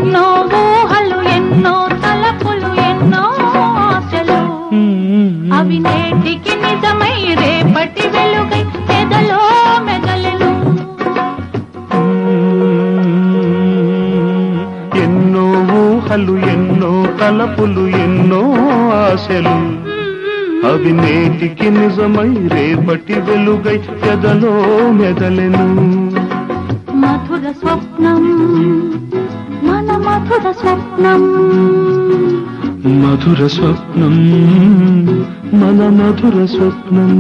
ఎన్నో ఊహలు ఎన్నో తలపులు ఎన్నో ఆశలు అవి నేటికి నిజమై రేపటి వెలుగై ఎదలో మెదలెను ఎన్నో ఊహలు ఎన్నో తలపులు ఎన్నో ఆశలు అవి నేటికి నిజమై రేపటి వెలుగై ఎదలో మెదలెను మధుర స్వప్నం మన మధుర స్వప్నం మధుర స్వప్నం మన మధుర స్వప్నం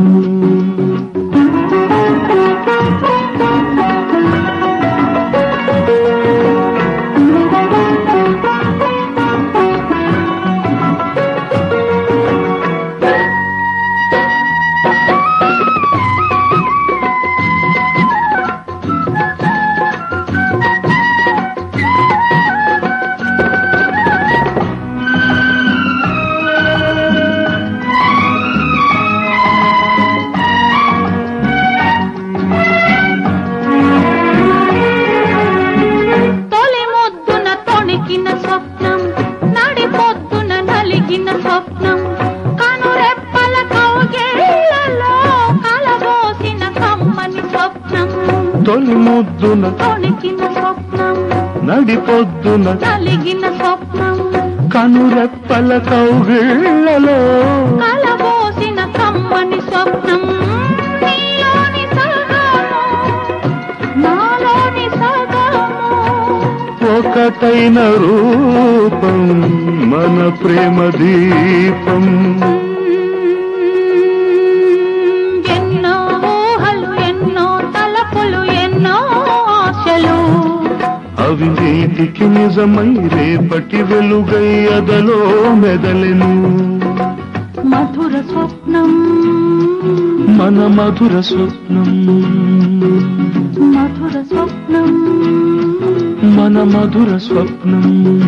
తొలి ముద్దున తొణికిన స్వప్నం నడి పొద్దున నలిగిన స్వప్నం కనురెప్పల కౌగిళ్ళలో కలబోసిన కమ్మని స్వప్నం తొలి ముద్దున తొణికిన స్వప్నం నడిపొద్దున నలిగిన స్వప్నం కనురెప్పల కౌగిళ్ళలో కలబోసిన కమ్మని స్వప్నం నీలోని సగము నాలోని సగము ఒకటైన రూపం మన ప్రేమ దీపం ఎన్నో ఊహలు ఎన్నో తలపులు ఎన్నో ఆశలు అవి నేటికి నిజమై రేపటి వెలుగై అదలో మెదలెను మధుర స్వప్నం మన మధుర స్వప్నం మధుర స్వప్నం మన మధుర స్వప్నం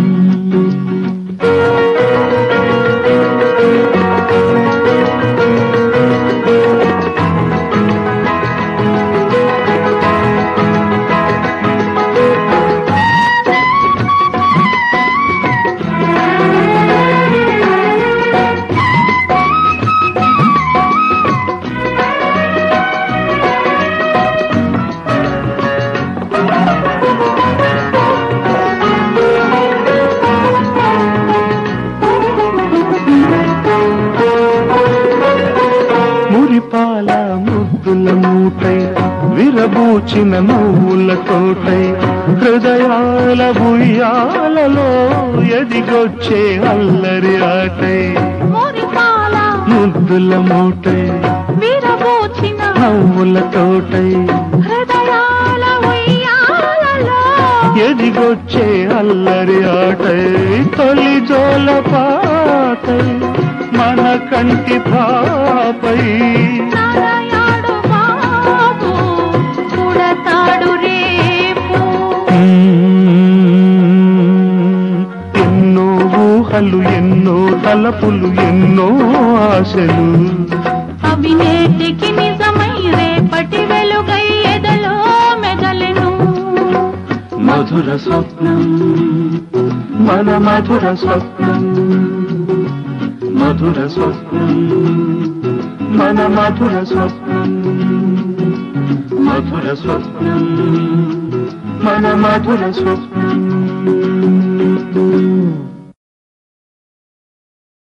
మురిపాల ముద్దుల మూటై విరబూచిన నవ్వుల తోటై హృదయాల ఉయ్యాలలో ఎదిగొచ్చే అల్లరి ఆటై మురిపాల ముద్దుల మూటై విరబోచిన నవ్వుల తోటై హృదయాల ఉయ్యాలలో ఎదిగొచ్చే అల్లరి ఆటై తొలి జోల పాటై మన కంటి పాపై నారాయణుడు బాబు పుడతాడు రేపు ఎన్నో ఊహలు ఎన్నో తలపులు ఎన్నో ఆశలు అవి నేటికి నిజమై రేపటి వెలుగై ఎదలో మెదలెను మధుర స్వప్నం మన మధుర స్వప్నం మధుర స్వప్నం మన మధుర స్వప్నం మధుర స్వప్నం మన మధుర స్వప్నం